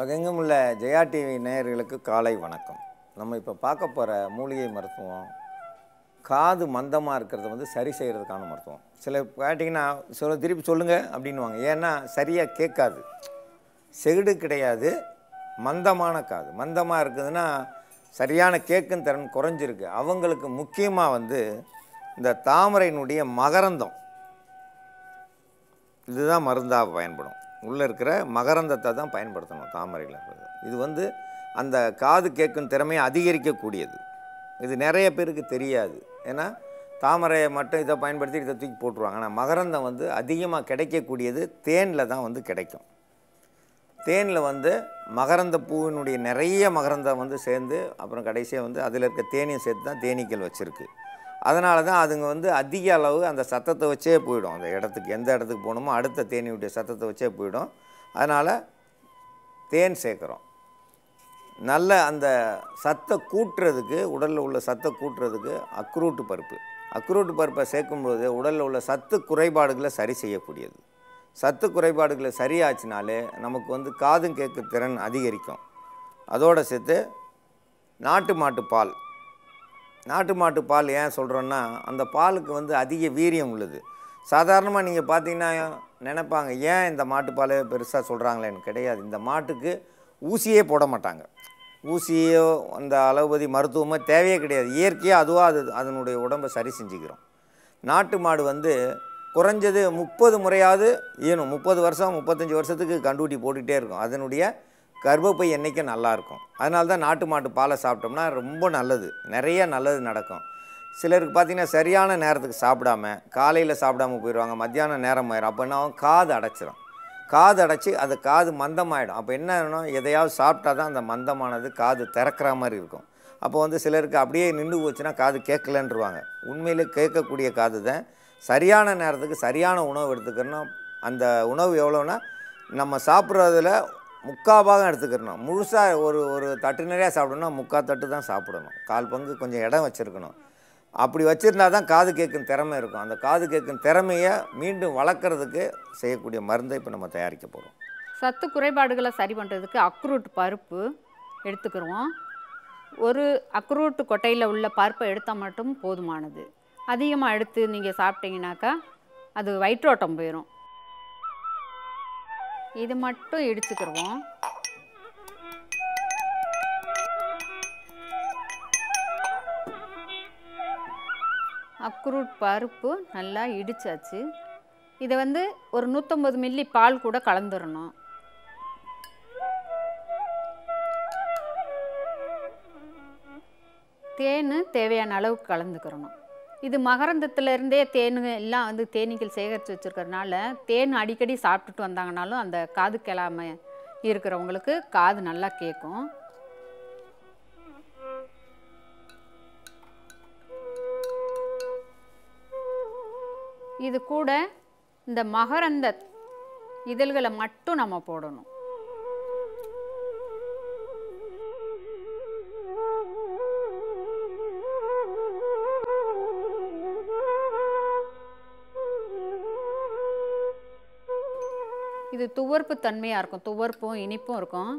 உலகெங்கும் உள்ள ஜெயா டிவி நேயர்களுக்கு காலை வணக்கம் நம்ம இப்போ பார்க்க போகிற மூலிகை மருத்துவம் காது மந்தமாக இருக்கிறத வந்து சரி செய்கிறதுக்கான மருத்துவம் சில கேட்டிங்கன்னா சொல்ல திருப்பி சொல்லுங்கள் அப்படின்வாங்க ஏன்னா சரியாக கேட்காது செகுடு கிடையாது மந்தமான காது மந்தமாக இருக்குதுன்னா சரியான கேட்கும் திறன் குறைஞ்சிருக்கு அவங்களுக்கு முக்கியமாக வந்து இந்த தாமரையினுடைய மகரந்தம் இதுதான் மருந்தாக பயன்படும் உள்ளே இருக்கிற மகரந்தத்தை தான் பயன்படுத்தணும் தாமரையில் இருக்கிறது இது வந்து அந்த காது கேட்கும் திறமையை அதிகரிக்கக்கூடியது இது நிறைய பேருக்கு தெரியாது ஏன்னா தாமரையை மட்டும் இதை பயன்படுத்தி இதை தூக்கி போட்டுருவாங்க ஆனால் மகரந்தம் வந்து அதிகமாக கிடைக்கக்கூடியது தேனில் தான் வந்து கிடைக்கும் தேனில் வந்து மகரந்த பூவினுடைய நிறைய மகரந்தம் வந்து சேர்ந்து அப்புறம் கடைசியாக வந்து அதில் இருக்க தேனியும் சேர்த்து தான் தேனீக்கள் வச்சுருக்கு அதனால தான் அதுங்க வந்து அதிக அளவு அந்த சத்தத்தை வச்சே போயிடும் அந்த இடத்துக்கு எந்த இடத்துக்கு போகணுமோ அடுத்த தேனியுடைய சத்தத்தை வச்சே போயிடும் அதனால் தேன் சேர்க்குறோம் நல்ல அந்த சத்தை கூட்டுறதுக்கு உடலில் உள்ள சத்தை கூட்டுறதுக்கு அக்ரூட்டு பருப்பு அக்ரூட்டு பருப்பை சேர்க்கும்போது உடலில் உள்ள சத்து குறைபாடுகளை சரி செய்யக்கூடியது சத்து குறைபாடுகளை சரியாச்சுனாலே நமக்கு வந்து காதும் கேட்கு திறன் அதிகரிக்கும் அதோடு சேர்த்து நாட்டு மாட்டு பால் நாட்டு மாட்டு பால் ஏன் சொல்கிறோன்னா அந்த பாலுக்கு வந்து அதிக வீரியம் உள்ளது சாதாரணமாக நீங்கள் பார்த்தீங்கன்னா நினைப்பாங்க ஏன் இந்த மாட்டு பாலே பெருசாக சொல்கிறாங்களேன்னு கிடையாது இந்த மாட்டுக்கு ஊசியே போட மாட்டாங்க ஊசியோ அந்த அளவுபதி மருத்துவமோ தேவையே கிடையாது இயற்கையாக அதுவாக அது அதனுடைய உடம்பை சரி செஞ்சுக்கிறோம் நாட்டு மாடு வந்து குறைஞ்சது முப்பது முறையாவது ஈனும் முப்பது வருஷம் முப்பத்தஞ்சு வருஷத்துக்கு கண்டுபிடி போட்டுகிட்டே இருக்கும் அதனுடைய கர்ப்பப்பை என்றைக்கும் நல்லாயிருக்கும் அதனால தான் நாட்டு மாட்டு பாலை சாப்பிட்டோம்னா ரொம்ப நல்லது நிறைய நல்லது நடக்கும் சிலருக்கு பார்த்திங்கன்னா சரியான நேரத்துக்கு சாப்பிடாம காலையில் சாப்பிடாம போயிடுவாங்க மத்தியானம் நேரம் ஆயிரும் அப்போ என்ன ஆகும் காது அடைச்சிரும் காது அடைச்சி அது காது மந்தமாயிடும் அப்போ என்ன ஆகணும் எதையாவது சாப்பிட்டா தான் அந்த மந்தமானது காது திறக்கிற மாதிரி இருக்கும் அப்போ வந்து சிலருக்கு அப்படியே நின்று போச்சுன்னா காது கேட்கலன்றுவாங்க உண்மையிலே கேட்கக்கூடிய காது தான் சரியான நேரத்துக்கு சரியான உணவு எடுத்துக்கணும் அந்த உணவு எவ்வளோன்னா நம்ம சாப்பிட்றதுல முக்கால் பாகம் எடுத்துக்கிறணும் முழுசாக ஒரு ஒரு தட்டு நிறையா சாப்பிடணும்னா முக்கால் தட்டு தான் சாப்பிடணும் கால் பங்கு கொஞ்சம் இடம் வச்சுருக்கணும் அப்படி வச்சுருந்தா தான் காது கேட்கும் திறமை இருக்கும் அந்த காது கேட்கும் திறமையை மீண்டும் வளர்க்குறதுக்கு செய்யக்கூடிய மருந்தை இப்போ நம்ம தயாரிக்க போகிறோம் சத்து குறைபாடுகளை சரி பண்ணுறதுக்கு அக்ரூட் பருப்பு எடுத்துக்கிறோம் ஒரு அக்ரூட் கொட்டையில் உள்ள பருப்பை எடுத்தால் மட்டும் போதுமானது அதிகமாக எடுத்து நீங்கள் சாப்பிட்டீங்கனாக்கா அது வயிற்றோட்டம் போயிடும் இது மட்டும் இடிச்சுக்கிருவோம் அக்ரூட் பருப்பு நல்லா இடிச்சாச்சு இதை வந்து ஒரு நூற்றம்பது மில்லி பால் கூட கலந்துடணும் தேன் தேவையான அளவுக்கு கலந்துக்கிறணும் இது மகரந்தத்துலேருந்தே தேனு எல்லாம் வந்து தேனீக்கள் சேகரித்து வச்சுருக்கறனால தேன் அடிக்கடி சாப்பிட்டுட்டு வந்தாங்கனாலும் அந்த காது கிளாம இருக்கிறவங்களுக்கு காது நல்லா கேட்கும் இது கூட இந்த மகரந்த இதழ்களை மட்டும் நம்ம போடணும் இது துவர்ப்பு தன்மையாக இருக்கும் துவர்ப்பும் இனிப்பும் இருக்கும்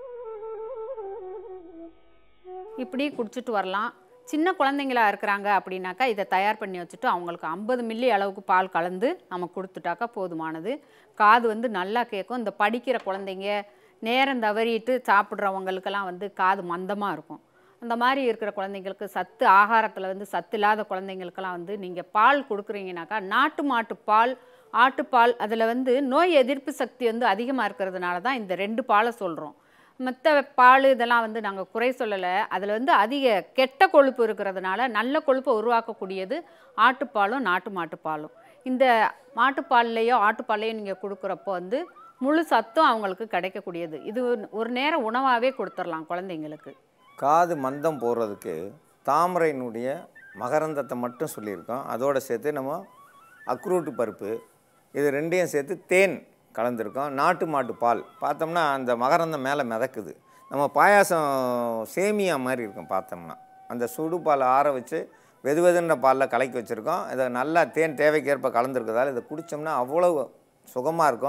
இப்படி குடிச்சிட்டு வரலாம் சின்ன குழந்தைங்களா இருக்கிறாங்க அப்படின்னாக்கா இதை தயார் பண்ணி வச்சுட்டு அவங்களுக்கு ஐம்பது மில்லி அளவுக்கு பால் கலந்து நம்ம கொடுத்துட்டாக்கா போதுமானது காது வந்து நல்லா கேட்கும் இந்த படிக்கிற குழந்தைங்க நேரம் தவறிட்டு சாப்பிட்றவங்களுக்கெல்லாம் வந்து காது மந்தமாக இருக்கும் அந்த மாதிரி இருக்கிற குழந்தைங்களுக்கு சத்து ஆகாரத்தில் வந்து சத்து இல்லாத குழந்தைங்களுக்கெல்லாம் வந்து நீங்கள் பால் கொடுக்குறீங்கனாக்கா நாட்டு மாட்டு பால் ஆட்டுப்பால் அதில் வந்து நோய் எதிர்ப்பு சக்தி வந்து அதிகமாக இருக்கிறதுனால தான் இந்த ரெண்டு பாலை சொல்கிறோம் மற்ற பால் இதெல்லாம் வந்து நாங்கள் குறை சொல்லலை அதில் வந்து அதிக கெட்ட கொழுப்பு இருக்கிறதுனால நல்ல கொழுப்பை உருவாக்கக்கூடியது ஆட்டுப்பாலும் நாட்டு மாட்டுப்பாலும் இந்த மாட்டுப்பால்லையோ ஆட்டுப்பால்லையோ நீங்கள் கொடுக்குறப்போ வந்து முழு சத்தும் அவங்களுக்கு கிடைக்கக்கூடியது இது ஒரு நேரம் உணவாகவே கொடுத்துடலாம் குழந்தைங்களுக்கு காது மந்தம் போடுறதுக்கு தாமரையினுடைய மகரந்தத்தை மட்டும் சொல்லியிருக்கோம் அதோடு சேர்த்து நம்ம அக்ரூட்டு பருப்பு இது ரெண்டையும் சேர்த்து தேன் கலந்துருக்கோம் நாட்டு மாட்டு பால் பார்த்தோம்னா அந்த மகரந்தம் மேலே மிதக்குது நம்ம பாயாசம் சேமியா மாதிரி இருக்கும் பார்த்தோம்னா அந்த சுடு பால் ஆற வச்சு வெது வெதுன்ற பாலில் கலக்கி வச்சுருக்கோம் இதை நல்லா தேன் தேவைக்கேற்ப கலந்துருக்கிறதால இதை குடித்தோம்னா அவ்வளோ சுகமாக இருக்கும்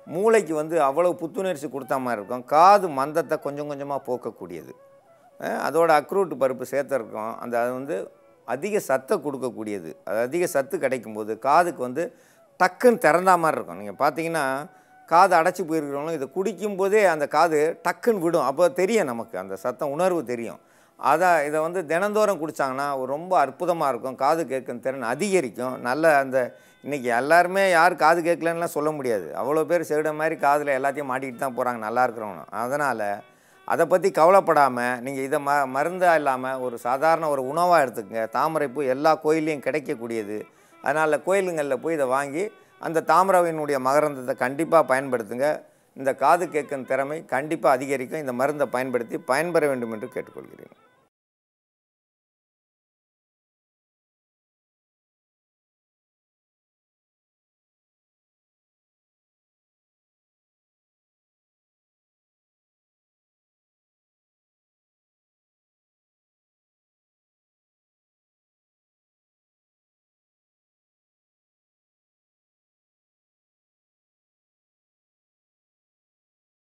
மூளைக்கு வந்து அவ்வளோ புத்துணர்ச்சி கொடுத்த மாதிரி இருக்கும் காது மந்தத்தை கொஞ்சம் கொஞ்சமாக போக்கக்கூடியது அஹ் அதோட அக்ரூட் பருப்பு சேர்த்துருக்கோம் அந்த அது வந்து அதிக சத்தை கொடுக்கக்கூடியது அது அதிக சத்து கிடைக்கும்போது காதுக்கு வந்து டக்குன்னு திறந்தா மாதிரி இருக்கும் நீங்கள் பார்த்தீங்கன்னா காது அடைச்சி போயிருக்கிறவங்களும் இதை குடிக்கும்போதே அந்த காது டக்குன்னு விடும் அப்போ தெரியும் நமக்கு அந்த சத்தம் உணர்வு தெரியும் அதான் இதை வந்து தினந்தோறும் குடித்தாங்கன்னா ரொம்ப அற்புதமாக இருக்கும் காது கேட்கும் திறன் அதிகரிக்கும் நல்ல அந்த இன்றைக்கி எல்லாருமே யார் காது கேட்கலன்னுலாம் சொல்ல முடியாது அவ்வளோ பேர் செவிட மாதிரி காதில் எல்லாத்தையும் மாட்டிக்கிட்டு தான் போகிறாங்க நல்லா இருக்கிறவங்க அதனால் அதை பற்றி கவலைப்படாமல் நீங்கள் இதை ம மருந்தாக இல்லாமல் ஒரு சாதாரண ஒரு உணவாக எடுத்துக்கங்க தாமரைப்பூ எல்லா கோயில்லையும் கிடைக்கக்கூடியது அதனால் கோயிலுங்களில் போய் இதை வாங்கி அந்த தாமரையினுடைய மகரந்தத்தை கண்டிப்பாக பயன்படுத்துங்க இந்த காது கேட்கும் திறமை கண்டிப்பாக அதிகரிக்கும் இந்த மருந்தை பயன்படுத்தி பயன்பெற வேண்டும் என்று கேட்டுக்கொள்கிறேன்